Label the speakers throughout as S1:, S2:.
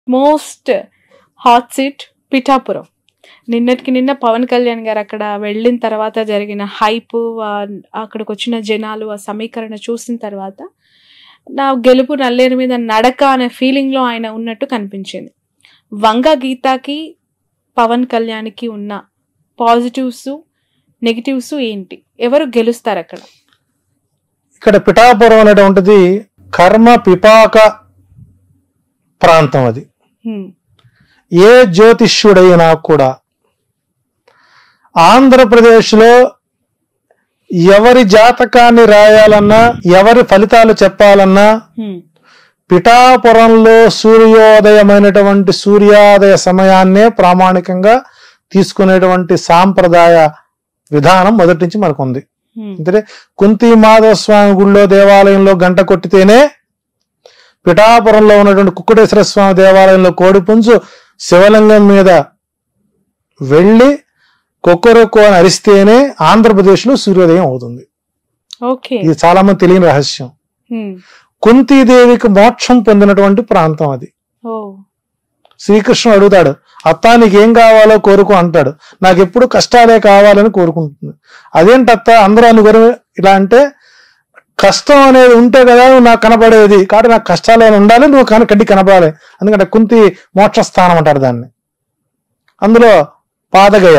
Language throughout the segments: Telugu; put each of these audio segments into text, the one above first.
S1: మోస్ట్ హాట్ సీట్ పిఠాపురం నిన్నటికి నిన్న పవన్ కళ్యాణ్ గారు అక్కడ వెళ్ళిన తర్వాత జరిగిన హైప్ అక్కడికి వచ్చిన జనాలు ఆ సమీకరణ చూసిన తర్వాత నా గెలుపు నల్లేరు మీద నడక అనే ఫీలింగ్లో ఆయన ఉన్నట్టు కనిపించింది వంగ గీతాకి పవన్ కళ్యాణ్కి ఉన్న పాజిటివ్స్ నెగిటివ్స్ ఏంటి ఎవరు గెలుస్తారు అక్కడ
S2: ఇక్కడ పిఠాపురం అనేటువంటిది కర్మ పిపాక ప్రాంతం అది
S1: హ్మ్.
S2: ఏ జ్యోతిష్యుడైనా కూడా ఆంధ్రప్రదేశ్లో ఎవరి జాతకాన్ని రాయాలన్నా ఎవరి ఫలితాలు చెప్పాలన్నా
S1: హ్మ్.
S2: పిఠాపురంలో సూర్యోదయమైనటువంటి సూర్యోదయ సమయాన్నే ప్రామాణికంగా తీసుకునేటువంటి సాంప్రదాయ విధానం మొదటి నుంచి మనకు ఉంది
S1: హ్మ్.
S2: అంటే కుంతి మాధవ స్వామి గుళ్ళో దేవాలయంలో గంట కొట్టితేనే పిఠాపురంలో ఉన్నటువంటి కుక్కుటేశ్వర స్వామి దేవాలయంలో కోడిపుంజు శివలింగం మీద వెళ్ళి కొక్కరొక్కు అని అరిస్తేనే ఆంధ్రప్రదేశ్లో సూర్యోదయం అవుతుంది
S1: ఓకే
S2: ఇది చాలా మంది తెలియని రహస్యం
S1: హ్మ్.
S2: కుంతీదేవికి మోక్షం పొందినటువంటి ప్రాంతం అది
S1: ఓ
S2: శ్రీకృష్ణుడు అడుగుతాడు అత్త నీకేం కావాలో కోరుకో అంటాడు నాకు ఎప్పుడు కష్టాలే కావాలని కోరుకుంటుంది అదేంటి అత్త అందరూ అనుకోరు ఇలా అంటే కష్టం అనేది ఉంటే కదా నువ్వు నాకు కనపడేది కాబట్టి నాకు కష్టాలు ఏమైనా ఉండాలి నువ్వు కన కంటికి కనపడాలి ఎందుకంటే కుంతి మోక్ష స్థానం అంటారు దాన్ని అందులో పాదగయ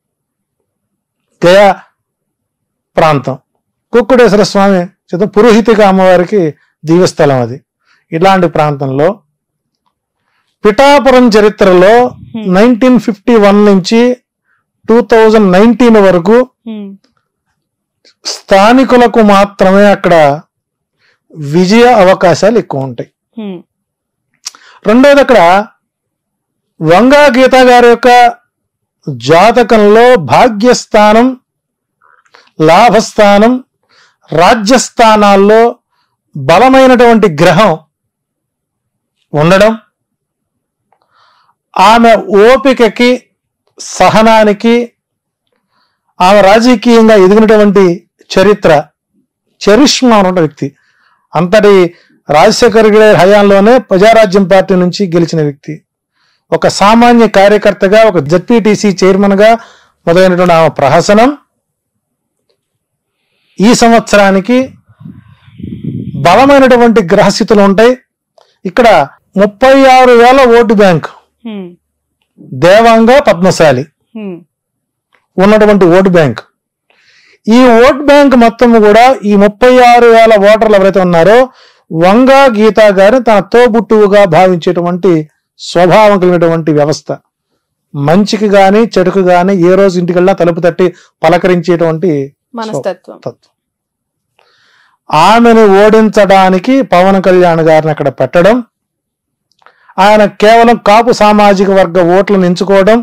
S2: గయ ప్రాంతం కుక్కుడేశ్వర స్వామి చేత పురోహితిక అమ్మవారికి దివ్యస్థలం అది ఇలాంటి ప్రాంతంలో పిఠాపురం చరిత్రలో
S1: హ్మ్.
S2: నైన్టీన్ ఫిఫ్టీ వన్ నుంచి టూ థౌజండ్ నైన్టీన్ వరకు
S1: హ్మ్.
S2: స్థానికులకు మాత్రమే అక్కడ విజయ అవకాశాలు ఎక్కువ ఉంటాయి
S1: హ్మ్.
S2: రెండోది అక్కడ వంగా గీత గారి యొక్క జాతకంలో భాగ్యస్థానం లాభస్థానం రాజ్యస్థానాల్లో బలమైనటువంటి గ్రహం ఉండడం ఆమె ఓపికకి సహనానికి ఆమె రాజకీయంగా ఎదిగినటువంటి చరిత్ర చరిష్మా ఉన్న వ్యక్తి అంతటి రాజశేఖర్ గారి హయాంలోనే ప్రజారాజ్యం పార్టీ నుంచి గెలిచిన వ్యక్తి ఒక సామాన్య కార్యకర్తగా ఒక జడ్పీటీసీ చైర్మన్ గా మొదలైనటువంటి ఆమె ప్రహసనం ఈ సంవత్సరానికి బలమైనటువంటి గ్రహస్థితులు ఉంటాయి ఇక్కడ ముప్పై ఆరు వేల ఓటు బ్యాంక్
S1: హ్మ్.
S2: దేవాంగ పద్మశాలి
S1: హ్మ్.
S2: ఉన్నటువంటి ఓటు బ్యాంక్ ఈ ఓట్ బ్యాంక్ మొత్తం కూడా ఈ ముప్పై ఆరు వేల ఓటర్లు ఎవరైతే ఉన్నారో వంగా గీతా గారిని తన తోబుట్టువుగా భావించేటువంటి స్వభావం కలిగినటువంటి వ్యవస్థ మంచికి గాని చెడుకు గాని ఏ రోజు ఇంటికెళ్ళినా తలుపు తట్టి పలకరించేటువంటి
S1: మనస్తత్వం
S2: తత్వం ఆమెను ఓడించడానికి పవన్ కళ్యాణ్ గారిని అక్కడ పెట్టడం ఆయన కేవలం కాపు సామాజిక వర్గ ఓట్లను ఎంచుకోవడం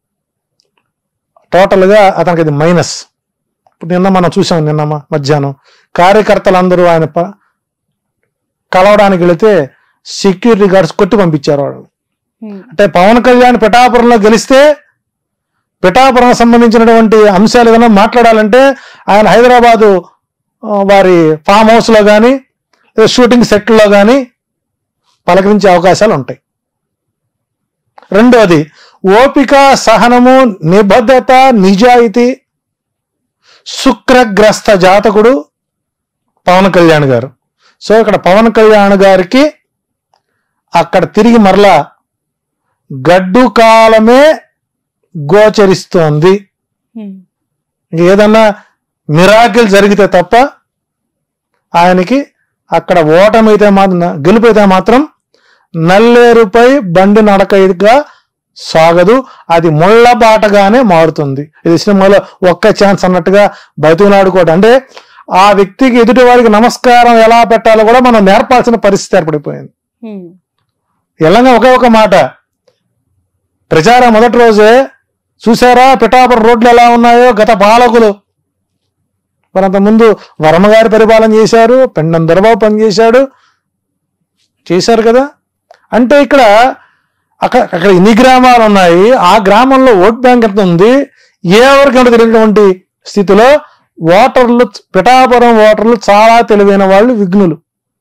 S2: టోటల్ గా అతనికి ఇది మైనస్ ఇప్పుడు నిన్న మనం చూసాం నిన్న మ- మధ్యాహ్నం కార్యకర్తలందరూ ఆయన ప- కలవడానికి వెళితే సెక్యూరిటీ గార్డ్స్ కొట్టి పంపించారు వాళ్ళు
S1: హ్మ్.
S2: అంటే పవన్ కళ్యాణ్ పిఠాపురంలో గెలిస్తే పిఠాపురం సంబంధించినటువంటి అంశాలు ఏదైనా మాట్లాడాలంటే ఆయన హైదరాబాదు ఆ, వారి ఫామ్ హౌస్ లో కానీ షూటింగ్ సెట్ లో కానీ పలకరించే అవకాశాలు ఉంటాయి రెండోది ఓపిక సహనము నిబద్ధత నిజాయితీ శుక్రగ్రస్త జాతకుడు పవన్ కళ్యాణ్ గారు సో ఇక్కడ పవన్ కళ్యాణ్ గారికి అక్కడ తిరిగి మరలా గడ్డు కాలమే గోచరిస్తోంది
S1: హ్మ్.
S2: ఇంక ఏదన్నా మిరాకిల్ జరిగితే తప్ప ఆయనకి అక్కడ ఓటమైతే మాత్రం గెలుపైతే మాత్రం నల్లేరుపై బండి నడకగా సాగదు అది ముళ్ళ బాటగానే మారుతుంది ఇది సినిమాలో ఒక్క ఛాన్స్ అన్నట్టుగా బతినాడుకోవడం అంటే ఆ వ్యక్తికి ఎదుటి వారికి నమస్కారం ఎలా పెట్టాలో కూడా మనం నేర్పాల్సిన పరిస్థితి ఏర్పడిపోయింది
S1: హ్మ్.
S2: ఎలాగా ఒకే ఒక మాట ప్రచారం మొదటి రోజే చూసారా పిఠాపురం రోడ్లు ఎలా ఉన్నాయో గత పాలకులు మరి అంతకుముందు వర్మ గారి పరిపాలన చేశారు పెండం దొరబాబు పనిచేశాడు చేశారు కదా అంటే ఇక్కడ అక్కడ అక్కడ ఎన్ని గ్రామాలు ఉన్నాయి ఆ గ్రామంలో ఓట్ బ్యాంక్ ఎంత ఉంది ఏ ఎవరికి తెలియనటువంటి స్థితిలో ఓటర్లు పిఠాపురం ఓటర్లు చాలా తెలివైన వాళ్ళు విఘ్నులు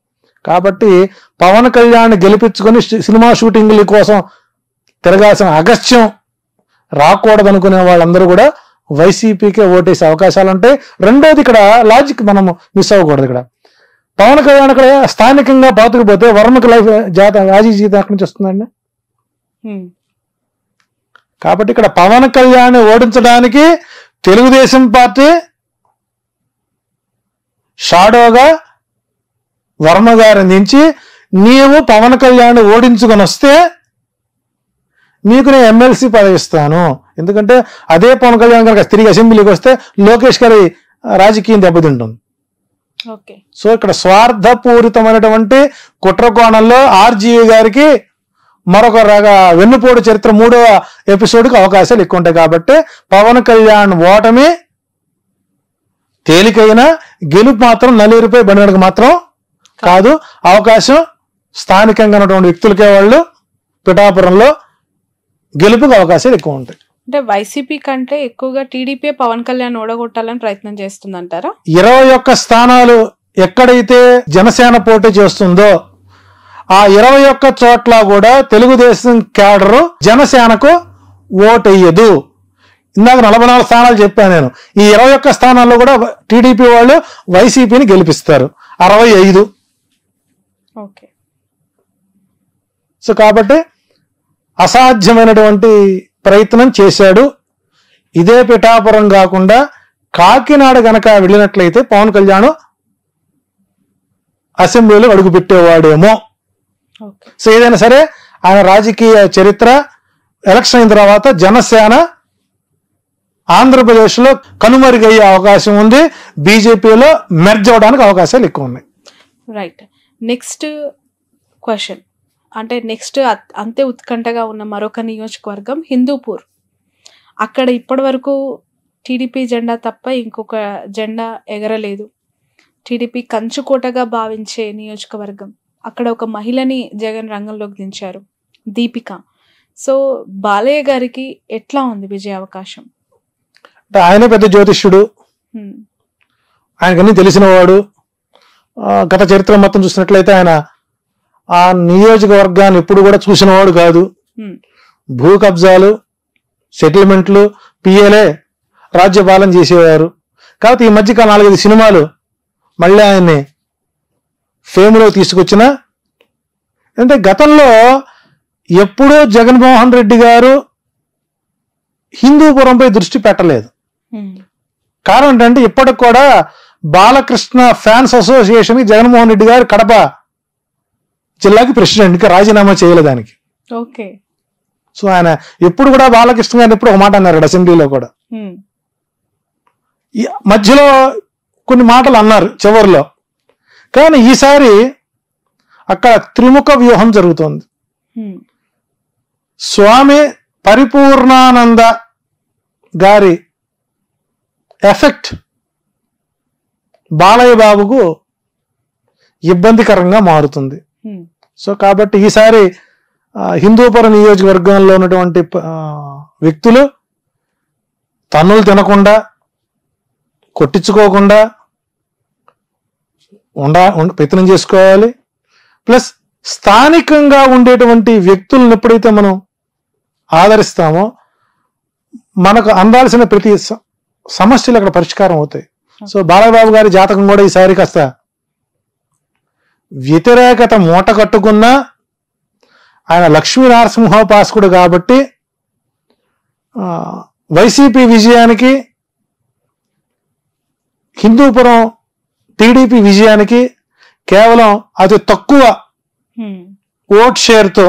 S2: కాబట్టి పవన్ కళ్యాణ్ గెలిపించుకొని సి- సినిమా షూటింగ్ల కోసం తిరగాల్సిన అగస్త్యం రాకూడదనుకునే వాళ్ళందరూ కూడా వైసీపీకే ఓటేసే అవకాశాలు ఉంటాయి రెండోది ఇక్కడ లాజిక్ మనం మిస్ అవ్వకూడదు ఇక్కడ పవన్ కళ్యాణ్ ఇక్కడ స్థానికంగా పాతుకుపోతే వర్మకి లైఫ్ జాత రాజీ జీతం ఎక్కడి నుంచి వస్తుందండి
S1: ఉమ్,
S2: కాబట్టి ఇక్కడ పవన్ కళ్యాణ్ ఓడించడానికి తెలుగుదేశం పార్టీ షాడోగా వర్మ గారిని దించి నీవు పవన్ కళ్యాణ్ ఓడించుకొని వస్తే నీకు నేను ఎమ్మెల్సీ పదవి ఇస్తాను ఎందుకంటే అదే పవన్ కళ్యాణ్ కనుక తిరిగి అసెంబ్లీకి వస్తే లోకేష్ గారి రాజకీయం దెబ్బతింటుంది
S1: ఓకే
S2: సో ఇక్కడ స్వార్థపూరితమైనటువంటి కుట్ర కోణంలో ఆర్జీవి గారికి మరొక రగా వెన్నుపోటు చరిత్ర మూడవ ఎపిసోడ్కి అవకాశాలు ఎక్కువ ఉంటాయి కాబట్టి పవన్ కళ్యాణ్ ఓటమి తేలికైన గెలుపు మాత్రం నలుగురిపై బండికి మాత్రం కాదు అవకాశం స్థానికంగా ఉన్నటువంటి వ్యక్తులకే వాళ్ళు పిఠాపురంలో గెలుపుకి అవకాశాలు ఎక్కువ ఉంటాయి
S1: అంటే వైసీపీ కంటే ఎక్కువగా టీడీపీ పవన్ కళ్యాణ్ ఓడగొట్టాలని ప్రయత్నం చేస్తుందంటారా
S2: ఇరవై ఒక్క స్థానాలు ఎక్కడైతే జనసేన పోటీ చేస్తుందో ఆ ఇరవై ఒక్క చోట్ల కూడా తెలుగుదేశం క్యాడరు జనసేనకు ఓటెయ్యదు ఇందాక నలభై నాలుగు స్థానాలు చెప్పాను నేను ఈ ఇరవై ఒక్క స్థానాల్లో కూడా టీడీపీ వాళ్ళు వైసీపీని గెలిపిస్తారు అరవై ఐదు
S1: ఓకే
S2: సో కాబట్టి అసాధ్యమైనటువంటి ప్రయత్నం చేశాడు ఇదే పిఠాపురం కాకుండా కాకినాడ గనక వెళ్ళినట్లయితే పవన్ కళ్యాణ్ అసెంబ్లీలో అడుగు పెట్టేవాడేమో
S1: ఓకే
S2: సో ఏదైనా సరే ఆయన రాజకీయ చరిత్ర ఎలక్షన్ అయిన తర్వాత జనసేన ఆంధ్రప్రదేశ్లో కనుమరుగయ్యే అవకాశం ఉంది బీజేపీలో మెర్జ్ అవడానికి అవకాశాలు ఎక్కువ ఉన్నాయి
S1: రైట్ నెక్స్ట్ క్వశ్చన్ అంటే నెక్స్ట్ అంతే ఉత్కంఠగా ఉన్న మరొక నియోజకవర్గం హిందూపూర్ అక్కడ ఇప్పటి వరకు టీడీపీ జెండా తప్ప ఇంకొక జెండా ఎగరలేదు టీడీపీ కంచుకోటగా భావించే నియోజకవర్గం అక్కడ ఒక మహిళని జగన్ రంగంలోకి దించారు దీపిక సో బాలయ్య గారికి ఎట్లా ఉంది విజయ అవకాశం
S2: అంటే ఆయనే పెద్ద జ్యోతిష్యుడు
S1: హ్మ్,
S2: ఆయనకన్నీ తెలిసినవాడు ఆ, గత చరిత్ర మొత్తం చూసినట్లయితే ఆయన ఆ నియోజకవర్గాన్ని ఎప్పుడు కూడా చూసినవాడు కాదు
S1: హ్మ్,
S2: భూ కబ్జాలు సెటిల్మెంట్లు పిఏలే రాజ్యపాలన చేసేవారు కాబట్టి ఈ మధ్య నాలుగైదు సినిమాలు మళ్ళీ ఆయన్ని ఫేమ్లో తీసుకొచ్చిన అంటే గతంలో ఎప్పుడూ జగన్మోహన్ రెడ్డి గారు హిందూపురంపై దృష్టి పెట్టలేదు
S1: హ్మ్,
S2: కారణం ఏంటంటే ఇప్పటికి కూడా బాలకృష్ణ ఫ్యాన్స్ అసోసియేషన్ జగన్మోహన్ రెడ్డి గారు కడప జిల్లాకి ప్రెసిడెంట్ గా రాజీనామా చేయలేదు దానికి
S1: ఓకే
S2: సో ఆయన ఎప్పుడు కూడా బాలకృష్ణ గారిని ఎప్పుడు ఒక మాట అన్నారు ఇక్కడ అసెంబ్లీలో కూడా
S1: హ్మ్,
S2: ఈ మధ్యలో కొన్ని మాటలు అన్నారు చివరిలో కానీ ఈసారి అక్కడ త్రిముఖ వ్యూహం జరుగుతోంది
S1: హ్మ్,
S2: స్వామి పరిపూర్ణానంద గారి ఎఫెక్ట్ బాలయ్య బాబుకు ఇబ్బందికరంగా మారుతుంది
S1: హ్మ్,
S2: సో కాబట్టి ఈసారి ఆ, హిందూపురం నియోజకవర్గంలో ఉన్నటువంటి ఆ, వ్యక్తులు తన్నులు తినకుండా కొట్టించుకోకుండా ఉండ ఉండ- ప్రయత్నం చేసుకోవాలి ప్లస్ స్థానికంగా ఉండేటువంటి వ్యక్తులను ఎప్పుడైతే మనం ఆదరిస్తామో మనకు అందాల్సిన ప్రతి స- సమస్యలు అక్కడ పరిష్కారం అవుతాయి సో బాలబాబు గారి జాతకం కూడా ఈసారి కాస్త వ్యతిరేకత మూట కట్టుకున్నా ఆయన లక్ష్మీ నరసింహోపాసకుడు కాబట్టి ఆ, వైసీపీ విజయానికి హిందూపురం టీడీపీ విజయానికి కేవలం అతి తక్కువ
S1: హ్మ్,
S2: ఓట్ షేర్తో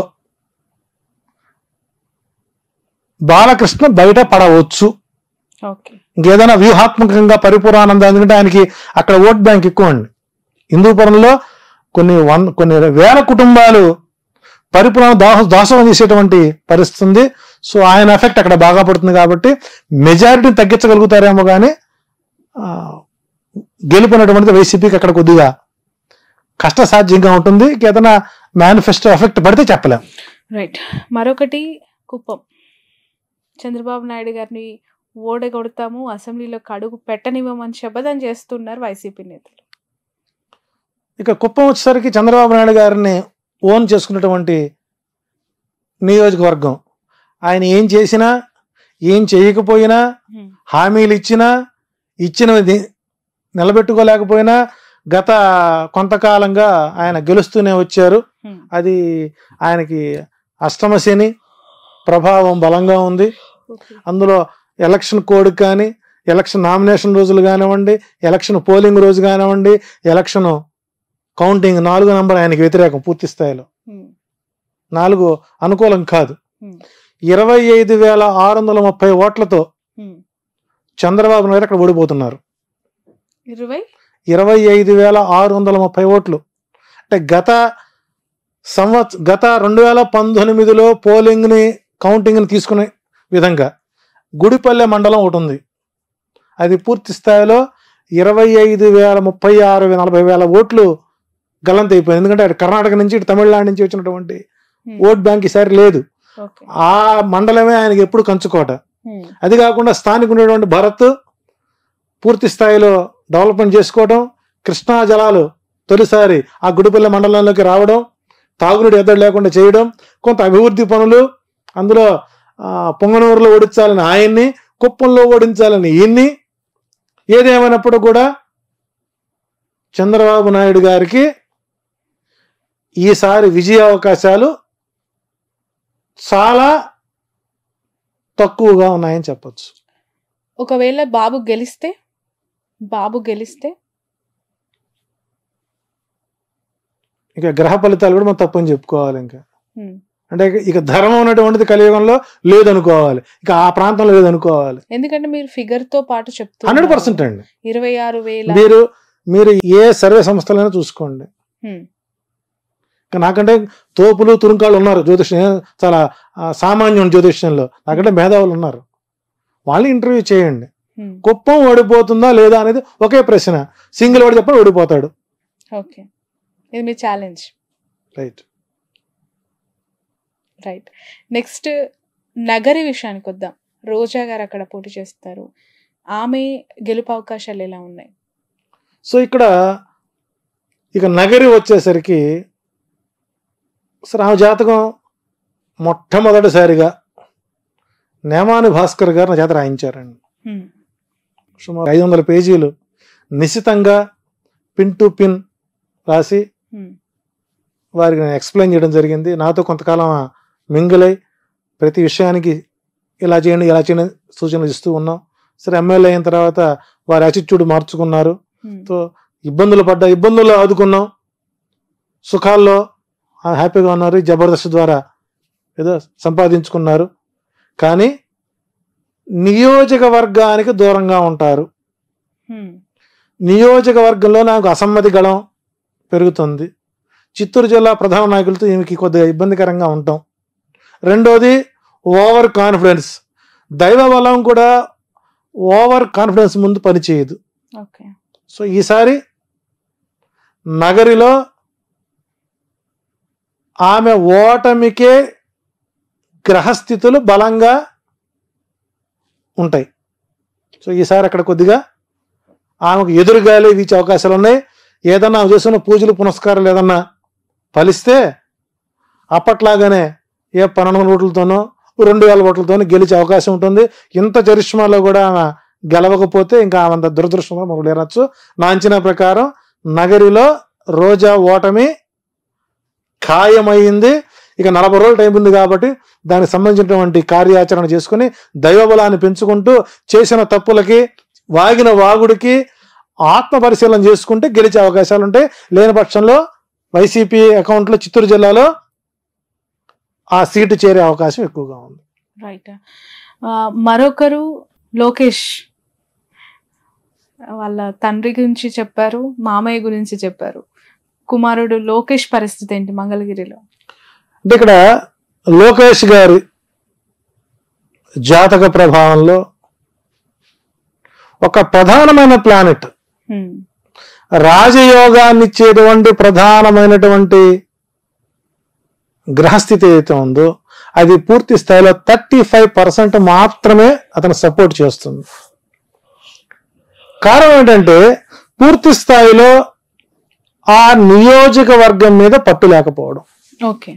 S2: బాలకృష్ణ బయట పడవచ్చు
S1: ఓకే
S2: ఇంకేదైనా వ్యూహాత్మకంగా పరిపూర్ణానంద ఎందుకంటే ఆయనకి అక్కడ ఓట్ బ్యాంక్ ఎక్కువ అండి హిందూపురంలో కొన్ని వన్ కొన్ని వేల కుటుంబాలు పరిపూర్ణ దాస దాసోహం చేసేటువంటి పరిస్థితి ఉంది సో ఆయన ఎఫెక్ట్ అక్కడ బాగా పడుతుంది కాబట్టి మెజారిటీని తగ్గించగలుగుతారేమో కానీ ఆ, గెలుపునటువంటిది వైసీపీకి అక్కడ కొద్దిగా కష్టసాధ్యంగా ఉంటుంది ఏదైనా మేనిఫెస్టో ఎఫెక్ట్ పడితే చెప్పలేం
S1: రైట్ మరొకటి కుప్పం చంద్రబాబు నాయుడు గారిని ఓడగొడతాము అసెంబ్లీలోకి అడుగు పెట్టనివ్వమని శపథం చేస్తున్నారు వైసీపీ నేతలు
S2: ఇక కుప్పం వచ్చేసరికి చంద్రబాబు నాయుడు గారిని ఓన్ చేసుకున్నటువంటి నియోజకవర్గం ఆయన ఏం చేసినా ఏం చేయకపోయినా
S1: ఉమ్,
S2: హామీలు ఇచ్చినా ఇచ్చినది నిలబెట్టుకోలేకపోయినా గత కొంతకాలంగా ఆయన గెలుస్తూనే వచ్చారు
S1: ఉమ్,
S2: అది ఆయనకి అష్టమ శని ప్రభావం బలంగా ఉంది
S1: ఓకే.
S2: అందులో ఎలక్షన్ కోడ్ కానీ ఎలక్షన్ నామినేషన్ రోజులు కానివ్వండి ఎలక్షన్ పోలింగ్ రోజు కానివ్వండి ఎలక్షన్ కౌంటింగ్ నాలుగు నంబర్ ఆయనకి వ్యతిరేకం పూర్తి స్థాయిలో
S1: ఉమ్,
S2: నాలుగు అనుకూలం కాదు
S1: ఉమ్,
S2: ఇరవై ఐదు వేల ఆరు వందల ముప్పై ఓట్లతో
S1: ఉమ్.
S2: చంద్రబాబు నాయుడు అక్కడ ఓడిపోతున్నారు
S1: ఇరవై
S2: ఇరవై ఐదు వేల ఆరు వందల ముప్పై ఓట్లు అంటే గత సంవత్స గత రెండు వేల పంతొమ్మిదిలో పోలింగ్ని కౌంటింగ్ని తీసుకునే విధంగా గుడిపల్లె మండలం ఒకటి ఉంది అది పూర్తి స్థాయిలో ఇరవై ఐదు వేల ముప్పై ఆరు నలభై వేల ఓట్లు గల్లంత అయిపోయింది ఎందుకంటే అటు కర్ణాటక నుంచి ఇటు తమిళనాడు నుంచి వచ్చినటువంటి
S1: ఉమ్,
S2: ఓట్ బ్యాంక్ ఈసారి లేదు
S1: ఓకే.
S2: ఆ మండలమే ఆయనకి ఎప్పుడు కంచుకోట
S1: ఉమ్,
S2: అది కాకుండా స్థానిక ఉన్నటువంటి భరత్ పూర్తి స్థాయిలో డెవలప్మెంట్ చేసుకోవడం కృష్ణా జలాలు తొలిసారి ఆ గుడిపల్లె మండలంలోకి రావడం తాగునీటి ఎద్దడి లేకుండా చేయడం కొంత అభివృద్ధి పనులు అందులో ఆ, పొంగనూరులో ఓడించాలని ఆయన్ని కుప్పంలో ఓడించాలని ఈయన్ని ఏదేమైనప్పుడు కూడా చంద్రబాబు నాయుడు గారికి ఈసారి విజయ అవకాశాలు చాలా తక్కువగా ఉన్నాయని చెప్పొచ్చు
S1: ఒకవేళ బాబు గెలిస్తే బాబు గెలిస్తే
S2: ఇక గ్రహ ఫలితాలు కూడా మనం తప్పని చెప్పుకోవాలి ఇంకా
S1: ఉమ్,
S2: అంటే ఇక- ఇక ధర్మం ఉన్నటువంటిది కలియుగంలో లేదనుకోవాలి ఇక ఆ ప్రాంతంలో లేదనుకోవాలి
S1: ఎందుకంటే మీరు ఫిగర్ తో పాటు చెప్తూ
S2: హండ్రెడ్ పర్సెంట్ అండి
S1: ఇరవై ఆరు వేల
S2: మీరు మీరు ఏ సర్వే సంస్థలైనా చూసుకోండి
S1: ఉమ్,
S2: ఇక నాకంటే తోపులు తురుంకాళ్ళు ఉన్నారు జ్యోతిష్యం చాలా ఆ, సామాన్యం జ్యోతిష్యంలో నాకంటే మేధావులు ఉన్నారు వాళ్ళని ఇంటర్వ్యూ చేయండి
S1: ఉమ్,
S2: కుప్పం ఓడిపోతుందా లేదా అనేది ఒకే ప్రశ్న సింగిల్ వాడు చెప్పని ఓడిపోతాడు
S1: ఓకే ఇది మీ challenge
S2: right
S1: right next Nagari విషయానికి వద్దాం రోజా గారు అక్కడ పోటీ చేస్తారు ఆమె గెలుపు అవకాశాలు ఎలా ఉన్నాయి
S2: సో ఇక్కడ ఇక నగరి వచ్చేసరికి అసలు ఆమె జాతకం మొట్టమొదటిసారిగా నేమాని భాస్కర్ గారు నా చేత రాయించారండి
S1: ఉమ్,
S2: సుమారు ఐదు వందల పేజీలు నిశితంగా పిన్ టు పిన్ రాసి
S1: ఉమ్,
S2: వారికి నేను ఎక్స్ప్లెయిన్ చేయడం జరిగింది నాతో కొంతకాలం మింగిలై ప్రతి విషయానికి ఇలా చేయండి ఇలా చేయండి సూచనలు ఇస్తూ ఉన్నాం సరే ఎమ్మెల్యే అయిన తర్వాత వారి అటిట్యూడ్ మార్చుకున్నారు
S1: ఉమ్,
S2: తో ఇబ్బందులు పడ్డ ఇబ్బందుల్లో ఆదుకున్నాం సుఖాల్లో ఆ హ్యాపీగా ఉన్నారు ఈ జబర్దస్త్ ద్వారా ఏదో సంపాదించుకున్నారు కానీ నియోజకవర్గానికి దూరంగా ఉంటారు
S1: ఉమ్,
S2: నియోజకవర్గంలో నాకు అసమ్మతి గళం పెరుగుతుంది చిత్తూరు జిల్లా ప్రధాన నాయకులతో ఈమెకి కొద్దిగా ఇబ్బందికరంగా ఉంటాం రెండోది ఓవర్ కాన్ఫిడెన్స్ దైవ బలం కూడా ఓవర్ కాన్ఫిడెన్స్ ముందు పనిచేయదు
S1: ఓకే
S2: సో ఈసారి నగరిలో ఆమె ఓటమికే గ్రహస్థితులు బలంగా ఉంటాయి సో ఈసారి అక్కడ కొద్దిగా ఆమెకు ఎదురుగాలి వీచే అవకాశాలు ఉన్నాయి ఏదన్నా ఆమె చేస్తున్న పూజలు పునస్కారాలు ఏదన్నా ఫలిస్తే అప్పట్లాగానే ఏ పన్నెండు వందల ఓట్లతోనో రెండు వేల ఓట్లతోనో గెలిచే అవకాశం ఉంటుంది ఇంత చరిష్మాలో కూడా ఆమె గెలవకపోతే ఇంకా ఆమె అంత దురదృష్టంగా మనకు లేరచ్చు నా అంచనా ప్రకారం నగరిలో రోజా ఓటమి ఖాయమైంది ఇక నలభై రోజులు టైం ఉంది కాబట్టి దానికి సంబంధించినటువంటి కార్యాచరణ చేసుకుని దైవబలాన్ని పెంచుకుంటూ చేసిన తప్పులకి వాగిన వాగుడికి ఆత్మ పరిశీలన చేసుకుంటే గెలిచే అవకాశాలు ఉంటాయి లేని పక్షంలో వైసీపీ అకౌంట్లో చిత్తూరు జిల్లాలో ఆ సీటు చేరే అవకాశం ఎక్కువగా ఉంది
S1: రైట్ మరొకరు లోకేష్ వాళ్ళ తండ్రి గురించి చెప్పారు మామయ్య గురించి చెప్పారు కుమారుడు లోకేష్ పరిస్థితి ఏంటి మంగళగిరిలో
S2: అంటే ఇక్కడ లోకేష్ గారి జాతక ప్రభావంలో ఒక ప్రధానమైన ప్లానెట్
S1: హ్మ్.
S2: రాజయోగాన్ని ఇచ్చేటువంటి ప్రధానమైనటువంటి గ్రహస్థితి ఏదైతే ఉందో అది పూర్తి స్థాయిలో థర్టీ ఫైవ్ పర్సెంట్ మాత్రమే అతను సపోర్ట్ చేస్తుంది కారణం ఏంటంటే పూర్తి స్థాయిలో ఆ నియోజకవర్గం మీద పట్టు లేకపోవడం
S1: ఓకే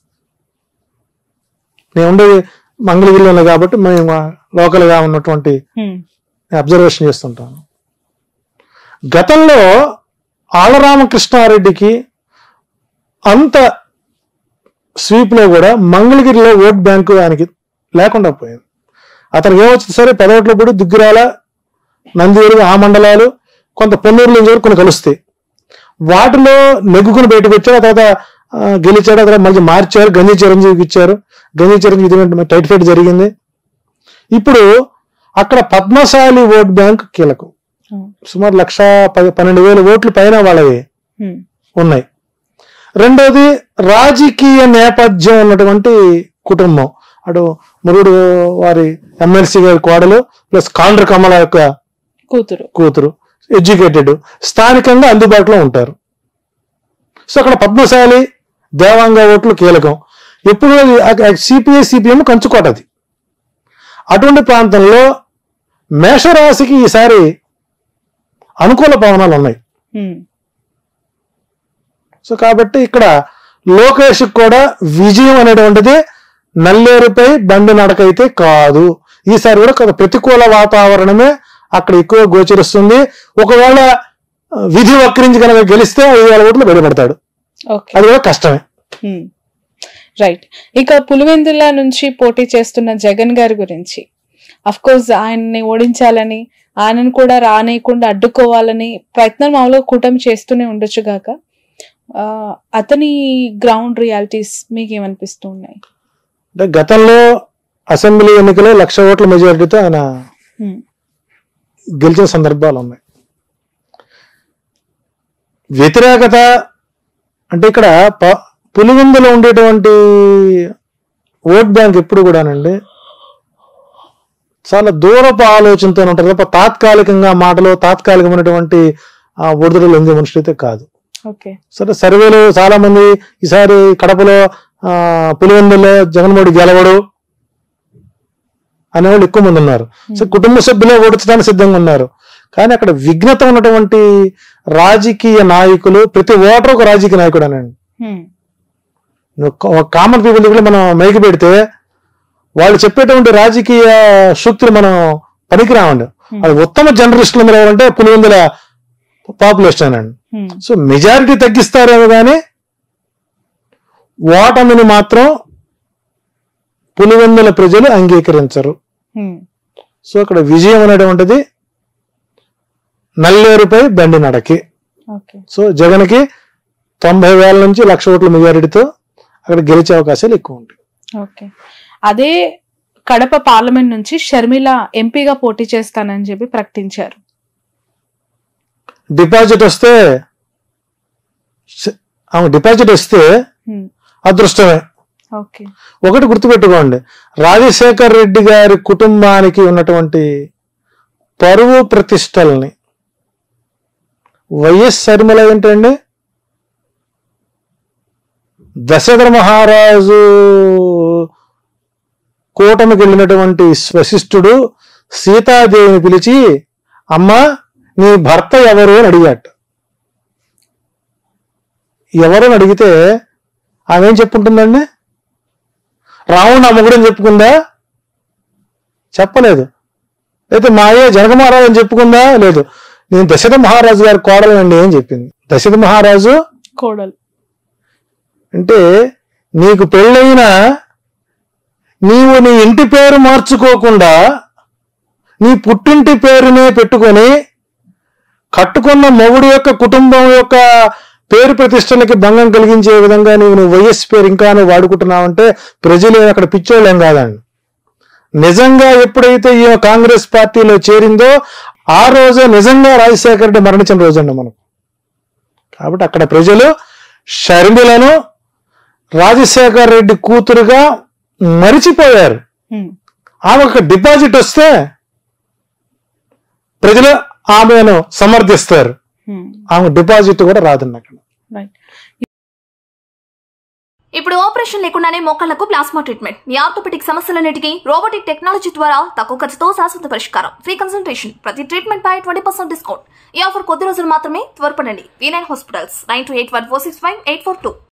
S2: నేను ఉండేది మంగళగిరిలో కాబట్టి మేము లోకల్ గా ఉన్నటువంటి
S1: ఉమ్,
S2: అబ్జర్వేషన్ చేస్తుంటాను గతంలో ఆలరామకృష్ణారెడ్డికి అంత స్వీప్ లో కూడా మంగళగిరిలో ఓట్ బ్యాంకు ఆయనకి లేకుండా పోయింది అతనికి ఏమొచ్చింది సరే పెదవట్లో కూడా దుగ్గిరాల నందివేలు ఆ మండలాలు కొంత పొన్నూరు నుంచి వరకు కొన్ని కలుస్తాయి వాటిలో నెగ్గుకుని బయటకు వచ్చారు ఆ తర్వాత ఆ, గెలిచాడు ఆ తర్వాత మళ్ళీ మార్చారు గంజి చిరంజీవికి ఇచ్చారు గంజి చిరంజీవి టైట్ ఫైట్ జరిగింది ఇప్పుడు అక్కడ పద్మశాలి ఓట్ బ్యాంక్ కీలకం
S1: ఉమ్,
S2: సుమారు లక్ష పది పన్నెండు వేల ఓట్లు పైన వాళ్ళవి
S1: ఉమ్,
S2: ఉన్నాయి రెండోది రాజకీయ నేపథ్యం ఉన్నటువంటి కుటుంబం అటు మురుడు వారి ఎమ్మెల్సీ గారి కోడలు ప్లస్ కాండ్ర కమల యొక్క
S1: కూతురు
S2: కూతురు ఎడ్యుకేటెడ్ స్థానికంగా అందుబాటులో ఉంటారు సో అక్కడ పద్మశాలి దేవాంగ ఓట్లు కీలకం ఎప్పుడు సిపిఐ సిపిఎం కంచుకోటది అటువంటి ప్రాంతంలో మేషరాశికి ఈసారి అనుకూల పవనాలు ఉన్నాయి
S1: ఉమ్,
S2: సో కాబట్టి ఇక్కడ లోకేష్ కూడా విజయం అనేటువంటిది నల్లేరుపై బండి నడకైతే కాదు ఈసారి కూడా కొంత ప్రతికూల వాతావరణమే అక్కడ ఎక్కువ గోచరిస్తుంది ఒకవేళ ఆ, విధి వక్రించి కనుక గెలిస్తే ఐదు వేల ఓట్లు బయటపడతాడు
S1: ఓకే
S2: అది కూడా కష్టమే
S1: రైట్ ఇక పులివెందుల నుంచి పోటీ చేస్తున్న జగన్ గారి గురించి అఫ్ కోర్స్ ఆయన్ని ఓడించాలని ఆయనను కూడా రానేయకుండా అడ్డుకోవాలని ప్రయత్నం మామూలుగా కూటమి చేస్తూనే ఉండొచ్చు గాక ఆ, అతని గ్రౌండ్ రియాలిటీస్ మీకు ఏమనిపిస్తూ ఉన్నాయి
S2: అంటే గతంలో అసెంబ్లీ ఎన్నికలో లక్ష ఓట్ల మెజారిటీతో ఆయన
S1: ఉమ్,
S2: గెలిచిన సందర్భాలు ఉన్నాయి వ్యతిరేకత అంటే ఇక్కడ ప- పులివెందులో ఉండేటువంటి ఓట్ బ్యాంక్ ఎప్పుడు కూడానండి చాలా దూరపు ఆలోచనతో ఉంటారు తప్ప తాత్కాలికంగా మాటలు తాత్కాలికమైనటువంటి ఆ ఒడిదుడులు ఉంది మనుషులైతే కాదు
S1: ఓకే
S2: సరే సర్వేలు చాలా మంది ఈసారి కడపలో ఆ, పులివెందులో జగన్మోహన్ గెలవడు అనేవాళ్ళు ఎక్కువ మంది ఉన్నారు సో కుటుంబ సభ్యులే ఓడించడానికి సిద్ధంగా ఉన్నారు కానీ అక్కడ విఘ్నత ఉన్నటువంటి రాజకీయ నాయకులు ప్రతి ఓటర్ ఒక రాజకీయ నాయకుడు అనండి
S1: ఉమ్,
S2: నువ్వు కామన్ పీపుల్ దగ్గర మనం మైకి పెడితే వాళ్ళు చెప్పేటువంటి రాజకీయ సూక్తులు మనం పనికిరామండి అది ఉత్తమ జర్నలిస్టులు మీరు ఎవరంటే పులివెందుల పాపులేషన్ అండి
S1: ఉమ్,
S2: సో మెజారిటీ తగ్గిస్తారేమో కానీ ఓటమిని మాత్రం పులివెందుల ప్రజలు అంగీకరించరు
S1: ఉమ్,
S2: సో అక్కడ విజయం అనేటువంటిది నల్లేరుపై బండి నడకి
S1: ఓకే
S2: సో జగన్కి తొంభై వేల నుంచి లక్ష ఓట్ల మెజారిటీతో అక్కడ గెలిచే అవకాశాలు ఎక్కువ ఉంటాయి
S1: ఓకే అదే కడప పార్లమెంట్ నుంచి షర్మిల ఎంపీగా పోటీ చేస్తానని చెప్పి ప్రకటించారు
S2: డిపాజిట్ వస్తే స- ఆమె డిపాజిట్ వస్తే
S1: ఉమ్,
S2: అదృష్టమే
S1: ఓకే
S2: ఒకటి గుర్తుపెట్టుకోండి రాజశేఖర్ రెడ్డి గారి కుటుంబానికి ఉన్నటువంటి పరువు ప్రతిష్టల్ని వైఎస్ శర్మిల ఏంటండి దశరథ మహారాజు కూటమికి వెళ్ళినటువంటి వశిష్ఠుడు సీతాదేవిని పిలిచి అమ్మా నీ భర్త ఎవరు అని అడిగాట ఎవరు అని అడిగితే ఆమె ఏం చెప్పుంటుందండి రావణ్ అమ్మగుడని చెప్పుకుందా చెప్పలేదు అయితే మాయే జనక మహారాజు అని చెప్పుకుందా లేదు నేను దశరథ మహారాజు గారి కోడలండి అని చెప్పింది దశరథ మహారాజు
S1: కోడలు
S2: అంటే నీకు పెళ్ళైన నీవు నీ ఇంటి పేరు మార్చుకోకుండా నీ పుట్టింటి పేరునే పెట్టుకొని కట్టుకున్న మొగుడు యొక్క కుటుంబం యొక్క పేరు ప్రతిష్టలకి భంగం కలిగించే విధంగా నీవు నువ్వు వైఎస్ పేరు ఇంకా నువ్వు వాడుకుంటున్నావంటే ప్రజలు ఏం అక్కడ పిచ్చోళ్ళేం కాదండి నిజంగా ఎప్పుడైతే ఈ కాంగ్రెస్ పార్టీలో చేరిందో ఆ రోజే నిజంగా రాజశేఖర రెడ్డి మరణించిన రోజు అండి మనకు కాబట్టి అక్కడ ప్రజలు షర్మిలను రాజశేఖర్ రెడ్డి కూతురుగా మరిచిపోయారు
S1: ఉమ్,
S2: ఆమె ఒక డిపాజిట్ వస్తే ప్రజలు ఆమెను సమర్థిస్తారు
S1: ఉమ్,
S2: ఆమె డిపాజిట్ కూడా రాదండి అక్కడ
S1: రైట్
S3: ఇప్పుడు ఆపరేషన్ లేకుండానే మోకాళ్లకు ప్లాస్మా ట్రీట్మెంట్ మీ ఆర్థోపెటిక్ సమస్యలన్నిటికీ రోబోటిక్ టెక్నాలజీ ద్వారా తక్కువ ఖర్చుతో శాశ్వత పరిష్కారం ఫ్రీ కన్సల్టేషన్ ప్రతి ట్రీట్మెంట్ పై ట్వంటీ పర్సెంట్ డిస్కౌంట్ ఈ ఆఫర్ కొద్ది రోజులు మాత్రమే త్వరపడండి V nine hospitals nine two eight one four six five eight four two